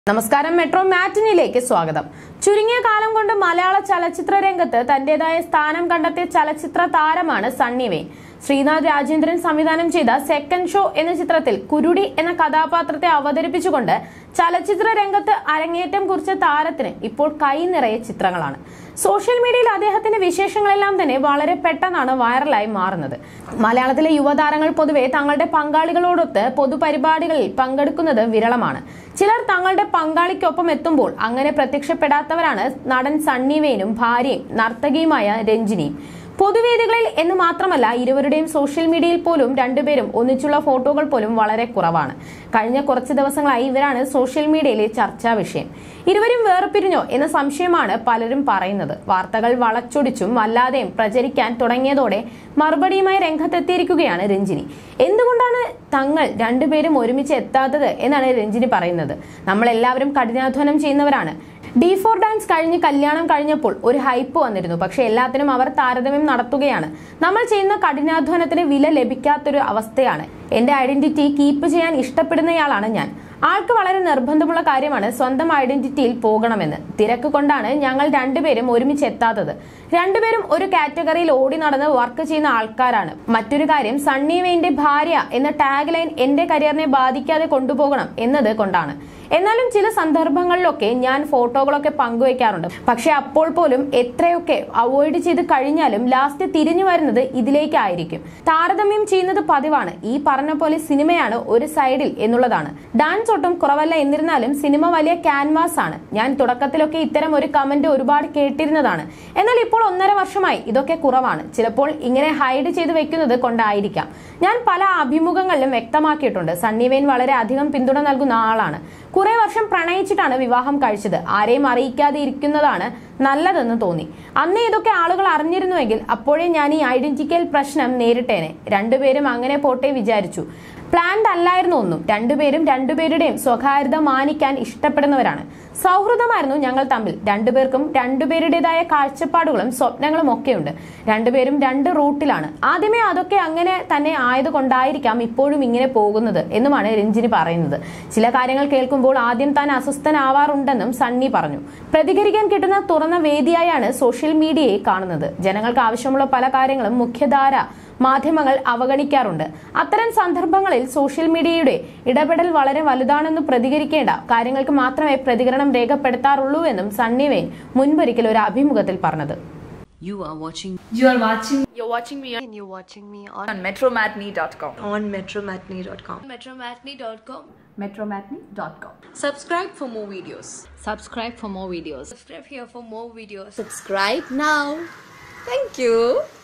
നമസ്കാരം മെട്രോ മാറ്റിനിലേക്ക് സ്വാഗതം ചുരുങ്ങിയ കാലം കൊണ്ട് മലയാള ചലച്ചിത്ര രംഗത്ത് തന്റേതായ സ്ഥാനം കണ്ടെത്തിയ ചലച്ചിത്ര താരമാണ് സണ്ണി വെയിൻ ശ്രീനാഥ് രാജേന്ദ്രൻ സംവിധാനം ചെയ്ത സെക്കൻഡ് ഷോ എന്ന ചിത്രത്തിൽ കുരുടി എന്ന കഥാപാത്രത്തെ അവതരിപ്പിച്ചുകൊണ്ട് ചലച്ചിത്ര രംഗത്ത് അരങ്ങേറ്റം കുറിച്ച താരത്തിന് ഇപ്പോൾ കൈ നിറയെ ചിത്രങ്ങളാണ് സോഷ്യൽ മീഡിയയിൽ അദ്ദേഹത്തിന്റെ വിശേഷങ്ങളെല്ലാം തന്നെ വളരെ പെട്ടെന്നാണ് വൈറലായി മാറുന്നത് മലയാളത്തിലെ യുവതാരങ്ങൾ പൊതുവെ തങ്ങളുടെ പങ്കാളികളോടൊത്ത് പൊതുപരിപാടികളിൽ പങ്കെടുക്കുന്നത് വിരളമാണ് ചിലർ തങ്ങളുടെ പങ്കാളിക്കൊപ്പം എത്തുമ്പോൾ അങ്ങനെ പ്രത്യക്ഷപ്പെടാത്തവരാണ് നടൻ സണ്ണി വെയിനും ഭാര്യയും നർത്തകിയുമായ രഞ്ജിനിയും പൊതുവേദികളിൽ എന്ന് മാത്രമല്ല ഇരുവരുടെയും സോഷ്യൽ മീഡിയയിൽ പോലും രണ്ടുപേരും ഒന്നിച്ചുള്ള ഫോട്ടോകൾ പോലും വളരെ കുറവാണ് കഴിഞ്ഞ കുറച്ച് ദിവസങ്ങളായി ഇവരാണ് സോഷ്യൽ മീഡിയയിലെ ചർച്ചാ വിഷയം ഇരുവരും വേർപിരിഞ്ഞോ എന്ന സംശയമാണ് പലരും പറയുന്നത് വാർത്തകൾ വളച്ചൊടിച്ചും അല്ലാതെയും പ്രചരിക്കാൻ തുടങ്ങിയതോടെ മറുപടിയുമായി രംഗത്തെത്തിയിരിക്കുകയാണ് രഞ്ജിനി എന്തുകൊണ്ടാണ് തങ്ങൾ രണ്ടുപേരും ഒരുമിച്ച് എത്താത്തത് എന്നാണ് രഞ്ജിനി പറയുന്നത് നമ്മൾ എല്ലാവരും കഠിനാധ്വാനം ചെയ്യുന്നവരാണ് ഡി ഫോർ ഡാൻസ് കഴിഞ്ഞ് കല്യാണം കഴിഞ്ഞപ്പോൾ ഒരു ഹൈപ്പ് വന്നിരുന്നു പക്ഷെ എല്ലാത്തിനും അവർ താരതമ്യം നടത്തുകയാണ് നമ്മൾ ചെയ്യുന്ന കഠിനാധ്വാനത്തിന് വില ലഭിക്കാത്തൊരു അവസ്ഥയാണ് എന്റെ ഐഡന്റിറ്റി കീപ്പ് ചെയ്യാൻ ഇഷ്ടപ്പെടുന്നയാളാണ് ഞാൻ ആൾക്ക് വളരെ നിർബന്ധമുള്ള കാര്യമാണ് സ്വന്തം ഐഡന്റിറ്റിയിൽ പോകണമെന്ന് തിരക്ക് കൊണ്ടാണ് ഞങ്ങൾ രണ്ടുപേരും ഒരുമിച്ച് എത്താത്തത് രണ്ടുപേരും ഒരു കാറ്റഗറിയിൽ ഓടി നടന്ന് വർക്ക് ചെയ്യുന്ന ആൾക്കാരാണ് മറ്റൊരു കാര്യം സണ്ണി വെയിന്റെ ഭാര്യ എന്ന ടാഗ് ലൈൻ എന്റെ കരിയറിനെ ബാധിക്കാതെ കൊണ്ടുപോകണം എന്നത് കൊണ്ടാണ് എന്നാലും ചില സന്ദർഭങ്ങളിലൊക്കെ ഞാൻ ഫോട്ടോകളൊക്കെ പങ്കുവെക്കാറുണ്ട് പക്ഷെ അപ്പോൾ പോലും എത്രയൊക്കെ അവോയ്ഡ് ചെയ്ത് കഴിഞ്ഞാലും ലാസ്റ്റ് തിരിഞ്ഞു വരുന്നത് ഇതിലേക്കായിരിക്കും താരതമ്യം ചെയ്യുന്നത് പതിവാണ് ഈ പറഞ്ഞ പോലെ സിനിമയാണ് ഒരു സൈഡിൽ എന്നുള്ളതാണ് ഡാൻസ് ഒട്ടും കുറവല്ല എന്നിരുന്നാലും സിനിമ വലിയ ക്യാൻവാസ് ആണ് ഞാൻ തുടക്കത്തിലൊക്കെ ഇത്തരം ഒരു കമന്റ് ഒരുപാട് കേട്ടിരുന്നതാണ് എന്നാൽ ഇപ്പോൾ ഒന്നര വർഷമായി ഇതൊക്കെ കുറവാണ് ചിലപ്പോൾ ഇങ്ങനെ ഹൈഡ് ചെയ്ത് വെക്കുന്നത് കൊണ്ടായിരിക്കാം ഞാൻ പല അഭിമുഖങ്ങളിലും വ്യക്തമാക്കിയിട്ടുണ്ട് സണ്ണി വെയിൻ വളരെ അധികം പിന്തുണ നൽകുന്ന ആളാണ് കുറെ വർഷം പ്രണയിച്ചിട്ടാണ് വിവാഹം കഴിച്ചത് ആരെയും അറിയിക്കാതെ ഇരിക്കുന്നതാണ് നല്ലതെന്ന് തോന്നി അന്ന് ഇതൊക്കെ ആളുകൾ അറിഞ്ഞിരുന്നുവെങ്കിൽ അപ്പോഴേ ഞാൻ ഈ ഐഡന്റിക്കൽ പ്രശ്നം നേരിട്ടേനെ രണ്ടുപേരും അങ്ങനെ പോട്ടെ വിചാരിച്ചു പ്ലാൻഡ് അല്ലായിരുന്നു ഒന്നും രണ്ടുപേരും രണ്ടുപേരുടെയും സ്വകാര്യത മാനിക്കാൻ ഇഷ്ടപ്പെടുന്നവരാണ് സൗഹൃദമായിരുന്നു ഞങ്ങൾ തമ്മിൽ രണ്ടുപേർക്കും രണ്ടുപേരുടേതായ കാഴ്ചപ്പാടുകളും സ്വപ്നങ്ങളും ഒക്കെയുണ്ട് രണ്ടുപേരും രണ്ട് റൂട്ടിലാണ് ആദ്യമേ അതൊക്കെ അങ്ങനെ തന്നെ ആയതുകൊണ്ടായിരിക്കാം ഇപ്പോഴും ഇങ്ങനെ പോകുന്നത് എന്നുമാണ് രഞ്ജിനി പറയുന്നത് ചില കാര്യങ്ങൾ കേൾക്കുമ്പോൾ ആദ്യം താൻ അസ്വസ്ഥനാവാറുണ്ടെന്നും സണ്ണി പറഞ്ഞു പ്രതികരിക്കാൻ കിട്ടുന്ന തുറന്ന വേദിയായാണ് സോഷ്യൽ മീഡിയയെ കാണുന്നത് ജനങ്ങൾക്ക് ആവശ്യമുള്ള പല കാര്യങ്ങളും മുഖ്യധാര മാധ്യമങ്ങൾ അവഗണിക്കാറുണ്ട് അത്തരം സന്ദർഭങ്ങളിൽ സോഷ്യൽ മീഡിയയുടെ ഇടപെടൽ വളരെ വലുതാണെന്ന് പ്രതികരിക്കേണ്ട കാര്യങ്ങൾക്ക് മാത്രമേ പ്രതികരണം രേഖപ്പെടുത്താറുള്ളൂ എന്നും സണ്ണി വെയിൻ മുൻപൊരിക്കൽ ഒരു അഭിമുഖത്തിൽ പറഞ്ഞത് You are watching You are watching You're watching me on, and you're watching me on, on metromatney.com. on metromatney.com. metromatney.com. Metromatney.com. Subscribe for more videos. Subscribe for more videos. Subscribe here for more videos. Subscribe now. Thank you.